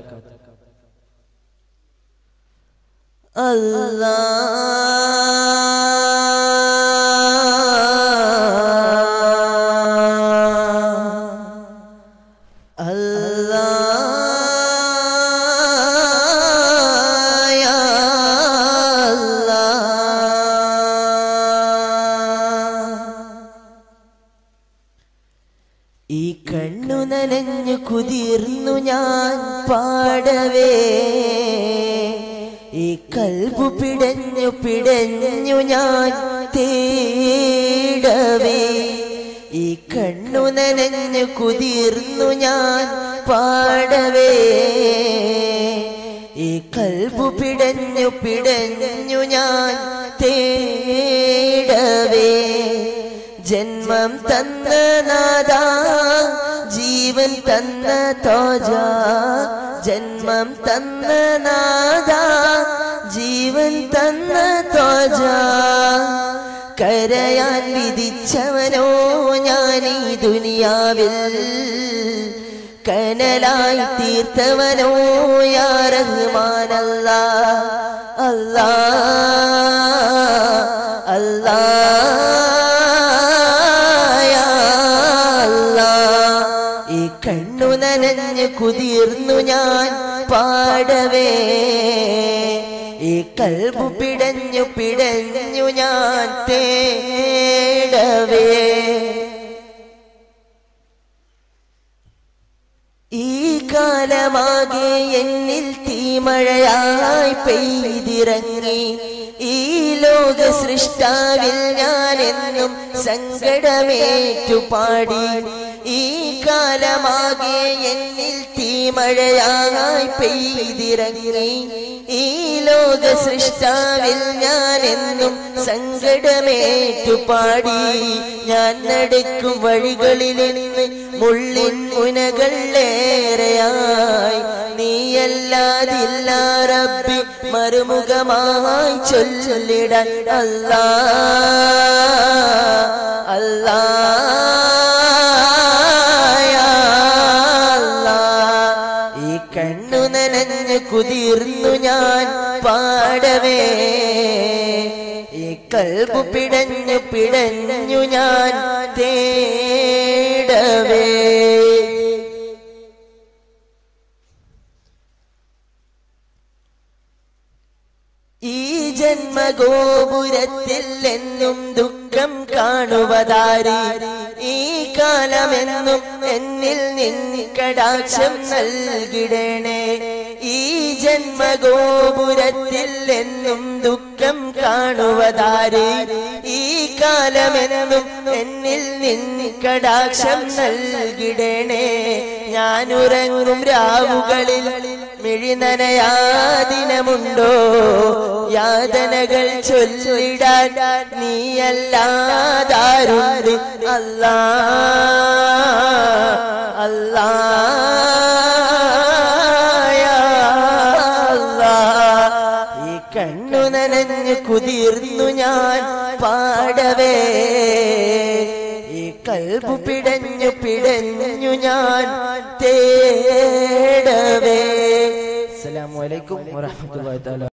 ഈ കണ്ണു നനഞ്ഞു കുതിർന്നു ഞാൻ പാടവേ ഈ കൽബു പിടഞ്ഞു പിടഞ്ഞു ഞാൻ തേടവേ ഈ കണ്ണു നനഞ്ഞു കുതിർന്നു ഞാൻ പാടവേ ഈ കൽബു പിടഞ്ഞു പിടഞ്ഞു ഞാൻ തേടവേ ജന്മം തന്ന നാദ ജീവൻ തന്ന തോജ ജന്മം തന്ന നാദ ജീവൻ തന്ന തോജ കരയാൻ വിധിച്ചവനോ ഞാൻ ഈ ദുനിയാവിൽ കനലായി തീർത്തവനോ യാ റഹ്മാനല്ല അല്ലാ അല്ലാ യാ അല്ലാ. ഈ കണ്ണു നനഞ്ഞ് കുതിർന്നു ഞാൻ പാടവേ ഈ കൽബു പിടഞ്ഞു പിടഞ്ഞു ഞാൻ തേടവേ ഈ കാലമാകെ എന്നിൽ തീമഴയായി പെയ്തിറങ്ങി ഈ ലോക സൃഷ്ടാവിൽ ഞാൻ എന്നും സങ്കടമേറ്റു പാടി ഈ കാലമാകെ എന്നിൽ തീമഴയായി പെയ്തിറങ്ങി ഈ ലോക സൃഷ്ടാവിൽ ഞാൻ എന്നും സങ്കടമേറ്റു പാടി ഞാൻ നടക്കും വഴികളിൽ നിന്ന് മുള്ളിൻ മുനകളേറെയായി നീയല്ലാതില്ല റബ്ബി മറുമുഖമായി ചൊല്ലിടാൻ അല്ലാ അല്ലാ യാ അല്ലാ. ഈ കണ്ണു നനഞ്ഞ് കുതിർന്നു ഞാൻ പാടവേ ഈ കൽബു പിടഞ്ഞു പിടഞ്ഞു ഞാൻ തേടവേ ഈ ജന്മഗോപുരത്തിൽ എന്നും ദുഃഖം കാണുവതാരി ഈ കാലമെന്നും എന്നിൽ നിന്ന് കടാക്ഷം നൽകിടണേ ഈ ജന്മഗോപുരത്തിൽ എന്നും ദുഃഖം കാണുവതാരി ഈ കാലമെന്നും എന്നിൽ നിന്ന് കടാക്ഷം നൽകിടണേ ഞാൻ ഉറങ്ങും രാവുകളിൽ മിഴിനനയാദിനമുണ്ടോ യാതനകൾ ചൊല്ലിടാൻ നീയല്ലാതാരുണ്ട് അല്ലാ അല്ലാ യാ അല്ലാ. ഈ കണ്ണു നനഞ്ഞു കുതിർന്നു ഞാൻ പാടവേ ഈ കൽബു പിടഞ്ഞു പിടഞ്ഞു ഞാൻ തേടവേ അസ്സലാമു അലൈക്കും വറഹ്മത്തുള്ളാഹി തആല